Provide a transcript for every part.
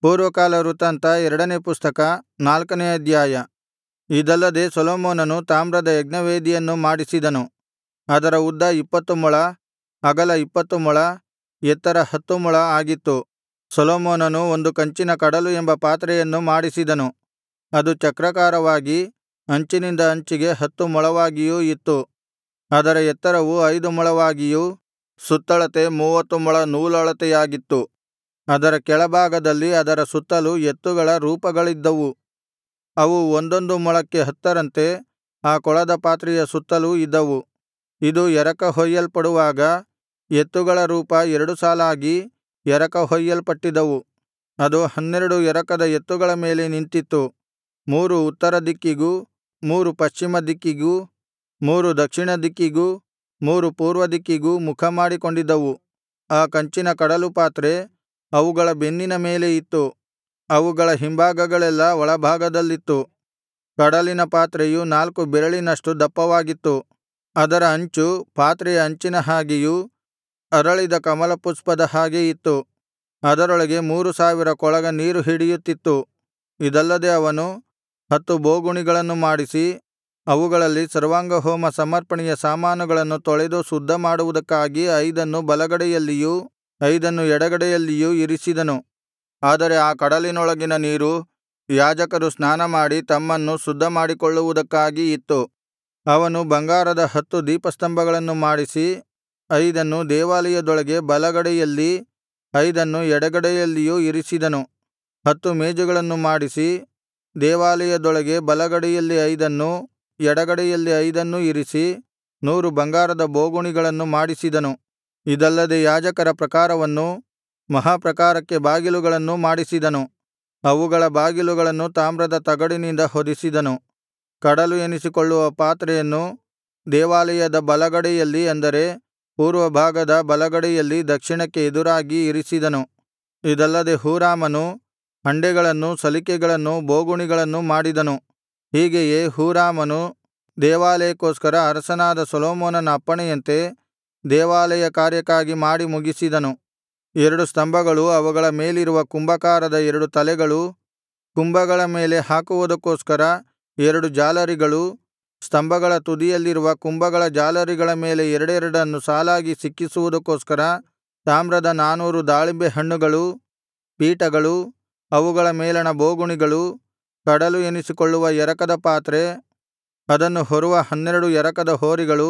ಪೂರ್ವಕಾಲ ವೃತ್ತಾಂತ ಎರಡನೇ ಪುಸ್ತಕ ನಾಲ್ಕನೇ ಅಧ್ಯಾಯ ಇದಲ್ಲದೆ ಸೊಲೊಮೋನನು ತಾಮ್ರದ ಯಜ್ಞವೇದಿಯನ್ನು ಮಾಡಿಸಿದನು ಅದರ ಉದ್ದ ಇಪ್ಪತ್ತು ಮೊಳ ಅಗಲ ಇಪ್ಪತ್ತು ಮೊಳ ಎತ್ತರ ಹತ್ತು ಮೊಳ ಆಗಿತ್ತು ಸೊಲೊಮೋನನು ಒಂದು ಕಂಚಿನ ಕಡಲು ಎಂಬ ಪಾತ್ರೆಯನ್ನು ಮಾಡಿಸಿದನು ಅದು ಚಕ್ರಾಕಾರವಾಗಿ ಅಂಚಿನಿಂದ ಅಂಚಿಗೆ ಹತ್ತು ಮೊಳವಾಗಿಯೂ ಇತ್ತು ಅದರ ಎತ್ತರವು ಐದು ಮೊಳವಾಗಿಯೂ ಸುತ್ತಳತೆ ಮೂವತ್ತು ಮೊಳ ನೂಲಳತೆಯಾಗಿತ್ತು ಅದರ ಕೆಳಭಾಗದಲ್ಲಿ ಅದರ ಸುತ್ತಲು ಎತ್ತುಗಳ ರೂಪಗಳಿದ್ದವು ಅವು ಒಂದೊಂದು ಮೊಳಕ್ಕೆ ಹತ್ತರಂತೆ ಆ ಕೊಳದ ಪಾತ್ರೆಯ ಸುತ್ತಲೂ ಇದ್ದವು ಇದು ಎರಕ ಹೊಯ್ಯಲ್ಪಡುವಾಗ ಎತ್ತುಗಳ ರೂಪ ಎರಡು ಸಾಲಾಗಿ ಎರಕ ಹೊಯ್ಯಲ್ಪಟ್ಟಿದ್ದವು ಅದು ಹನ್ನೆರಡು ಎರಕದ ಎತ್ತುಗಳ ಮೇಲೆ ನಿಂತಿತ್ತು ಮೂರು ಉತ್ತರ ದಿಕ್ಕಿಗೂ ಮೂರು ಪಶ್ಚಿಮ ದಿಕ್ಕಿಗೂ ಮೂರು ದಕ್ಷಿಣ ದಿಕ್ಕಿಗೂ ಮೂರು ಪೂರ್ವ ದಿಕ್ಕಿಗೂ ಮುಖಮಾಡಿಕೊಂಡಿದ್ದವು ಆ ಕಂಚಿನ ಕಡಲು ಪಾತ್ರೆ ಅವುಗಳ ಬೆನ್ನಿನ ಮೇಲೆ ಇತ್ತು ಅವುಗಳ ಹಿಂಭಾಗಗಳೆಲ್ಲಾ ಒಳಭಾಗದಲ್ಲಿತ್ತು ಕಡಲಿನ ಪಾತ್ರೆಯು ನಾಲ್ಕು ಬೆರಳಿನಷ್ಟು ದಪ್ಪವಾಗಿತ್ತು ಅದರ ಅಂಚು ಪಾತ್ರೆಯ ಅಂಚಿನ ಹಾಗೆಯೂ ಅರಳಿದ ಕಮಲಪುಷ್ಪದ ಹಾಗೆ ಇತ್ತು ಅದರೊಳಗೆ ಮೂರು ಸಾವಿರ ಕೊಳಗ ನೀರು ಹಿಡಿಯುತ್ತಿತ್ತು ಇದಲ್ಲದೆ ಅವನು ಹತ್ತು ಬೋಗುಣಿಗಳನ್ನು ಮಾಡಿಸಿ ಅವುಗಳಲ್ಲಿ ಸರ್ವಾಂಗಹೋಮ ಸಮರ್ಪಣೆಯ ಸಾಮಾನುಗಳನ್ನು ತೊಳೆದು ಶುದ್ಧಮಾಡುವುದಕ್ಕಾಗಿ ಐದನ್ನು ಬಲಗಡೆಯಲ್ಲಿಯೂ ಐದನ್ನು ಎಡಗಡೆಯಲ್ಲಿಯೂ ಇರಿಸಿದನು ಆದರೆ ಆ ಕಡಲಿನೊಳಗಿನ ನೀರು ಯಾಜಕರು ಸ್ನಾನಮಾಡಿ ತಮ್ಮನ್ನು ಶುದ್ಧಮಾಡಿಕೊಳ್ಳುವುದಕ್ಕಾಗಿ ಇತ್ತು ಅವನು ಬಂಗಾರದ ಹತ್ತು ದೀಪಸ್ತಂಭಗಳನ್ನು ಮಾಡಿಸಿ ಐದನ್ನು ದೇವಾಲಯದೊಳಗೆ ಬಲಗಡೆಯಲ್ಲಿ ಐದನ್ನು ಎಡಗಡೆಯಲ್ಲಿಯೂ ಇರಿಸಿದನು ಹತ್ತು ಮೇಜುಗಳನ್ನು ಮಾಡಿಸಿ ದೇವಾಲಯದೊಳಗೆ ಬಲಗಡೆಯಲ್ಲಿ ಐದನ್ನೂ ಎಡಗಡೆಯಲ್ಲಿ ಐದನ್ನೂ ಇರಿಸಿ ನೂರು ಬಂಗಾರದ ಬೋಗುಣಿಗಳನ್ನು ಮಾಡಿಸಿದನು ಇದಲ್ಲದೆ ಯಾಜಕರ ಪ್ರಾಕಾರವನ್ನೂ ಮಹಾಪ್ರಾಕಾರಕ್ಕೆ ಬಾಗಿಲುಗಳನ್ನೂ ಮಾಡಿಸಿದನು ಅವುಗಳ ಬಾಗಿಲುಗಳನ್ನು ತಾಮ್ರದ ತಗಡಿನಿಂದ ಹೊದಿಸಿದನು ಕಡಲು ಎನಿಸಿಕೊಳ್ಳುವ ಪಾತ್ರೆಯನ್ನು ದೇವಾಲಯದ ಬಲಗಡೆಯಲ್ಲಿ ಅಂದರೆ ಪೂರ್ವಭಾಗದ ಬಲಗಡೆಯಲ್ಲಿ ದಕ್ಷಿಣಕ್ಕೆ ಎದುರಾಗಿ ಇರಿಸಿದನು ಇದಲ್ಲದೆ ಹೂರಾಮನು ಹಂಡೆಗಳನ್ನೂ ಸಲಿಕೆಗಳನ್ನೂ ಬೋಗುಣಿಗಳನ್ನೂ ಮಾಡಿದನು ಹೀಗೆಯೇ ಹೂರಾಮನು ದೇವಾಲಯಕ್ಕೋಸ್ಕರ ಅರಸನಾದ ಸೊಲೊಮೋನನ ಅಪ್ಪಣೆಯಂತೆ ದೇವಾಲಯ ಕಾರ್ಯಕ್ಕಾಗಿ ಮಾಡಿ ಮುಗಿಸಿದನು ಎರಡು ಸ್ತಂಭಗಳು ಅವುಗಳ ಮೇಲಿರುವ ಕುಂಭಕಾರದ ಎರಡು ತಲೆಗಳು ಕುಂಭಗಳ ಮೇಲೆ ಹಾಕುವುದಕ್ಕೋಸ್ಕರ ಎರಡು ಜಾಲರಿಗಳು ಸ್ತಂಭಗಳ ತುದಿಯಲ್ಲಿರುವ ಕುಂಭಗಳ ಜಾಲರಿಗಳ ಮೇಲೆ ಎರಡೆರಡನ್ನು ಸಾಲಾಗಿ ಸಿಕ್ಕಿಸುವುದಕ್ಕೋಸ್ಕರ ತಾಮ್ರದ ನಾನೂರು ದಾಳಿಂಬೆ ಹಣ್ಣುಗಳು ಪೀಠಗಳು ಅವುಗಳ ಮೇಲಣ ಬೋಗುಣಿಗಳು ಕಡಲು ಎನಿಸಿಕೊಳ್ಳುವ ಎರಕದ ಪಾತ್ರೆ ಅದನ್ನು ಹೊರುವ ಹನ್ನೆರಡು ಎರಕದ ಹೋರಿಗಳು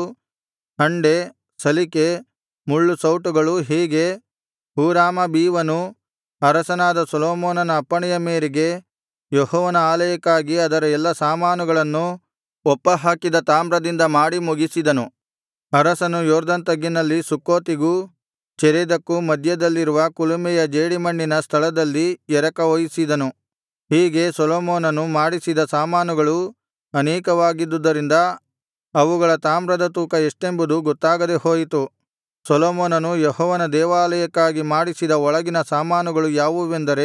ಹಂಡೆ ಸಲಿಕೆ ಮುಳ್ಳು ಸೌಟುಗಳು ಹೀಗೆ ಹೂರಾಮ ಬೀವನು ಅರಸನಾದ ಸೊಲೊಮೋನನ ಅಪ್ಪಣೆಯ ಮೇರೆಗೆ ಯೆಹೋವನ ಆಲಯಕ್ಕಾಗಿ ಅದರ ಎಲ್ಲಾ ಸಾಮಾನುಗಳನ್ನು ಒಪ್ಪಹಾಕಿದ ತಾಮ್ರದಿಂದ ಮಾಡಿ ಮುಗಿಸಿದನು ಅರಸನು ಯೊರ್ದನ್ ತಗ್ಗಿನಲ್ಲಿ ಸುಕ್ಕೋತಿಗೂ ಚೆರೇದಕ್ಕೂ ಮಧ್ಯದಲ್ಲಿರುವ ಕುಲುಮೆಯ ಜೇಡಿಮಣ್ಣಿನ ಸ್ಥಳದಲ್ಲಿ ಎರಕ ಹೊಯ್ಯಿಸಿದನು ಹೀಗೆ ಸೊಲೊಮೋನನು ಮಾಡಿಸಿದ ಸಾಮಾನುಗಳು ಅನೇಕವಾಗಿದ್ದುದರಿಂದ ಅವುಗಳ ತಾಮ್ರದ ತೂಕ ಎಷ್ಟೆಂಬುದು ಗೊತ್ತಾಗದೆ ಹೋಯಿತು ಸೊಲೊಮೋನನು ಯೆಹೋವನ ದೇವಾಲಯಕ್ಕಾಗಿ ಮಾಡಿಸಿದ ಒಳಗಿನ ಸಾಮಾನುಗಳು ಯಾವುವೆಂದರೆ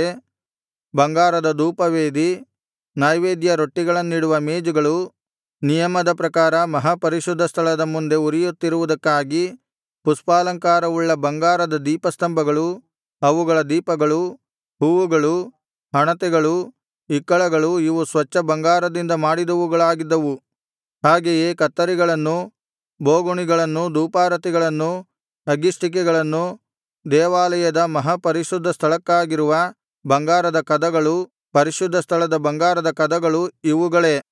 ಬಂಗಾರದ ಧೂಪವೇದಿ ನೈವೇದ್ಯ ರೊಟ್ಟಿಗಳನ್ನಿಡುವ ಮೇಜುಗಳು ನಿಯಮದ ಪ್ರಕಾರ ಮಹಾಪರಿಶುದ್ಧ ಸ್ಥಳದ ಮುಂದೆ ಉರಿಯುತ್ತಿರುವುದಕ್ಕಾಗಿ ಪುಷ್ಪಾಲಂಕಾರವುಳ್ಳ ಬಂಗಾರದ ದೀಪಸ್ತಂಭಗಳು ಅವುಗಳ ದೀಪಗಳು ಹೂವುಗಳು ಹಣತೆಗಳು ಇಕ್ಕಳಗಳು ಇವು ಸ್ವಚ್ಛ ಬಂಗಾರದಿಂದ ಮಾಡಿದವುಗಳಾಗಿದ್ದವು ಹಾಗೆಯೇ ಕತ್ತರಿಗಳನ್ನೂ ಬೋಗುಣಿಗಳನ್ನೂ ಧೂಪಾರತಿಗಳನ್ನೂ ಅಗ್ಗಿಷ್ಟಿಕೆಗಳನ್ನೂ ದೇವಾಲಯದ ಮಹಾಪರಿಶುದ್ಧ ಸ್ಥಳಕ್ಕಾಗಿರುವ ಬಂಗಾರದ ಕದಗಳು ಪರಿಶುದ್ಧ ಸ್ಥಳದ ಬಂಗಾರದ ಕದಗಳು ಇವುಗಳೇ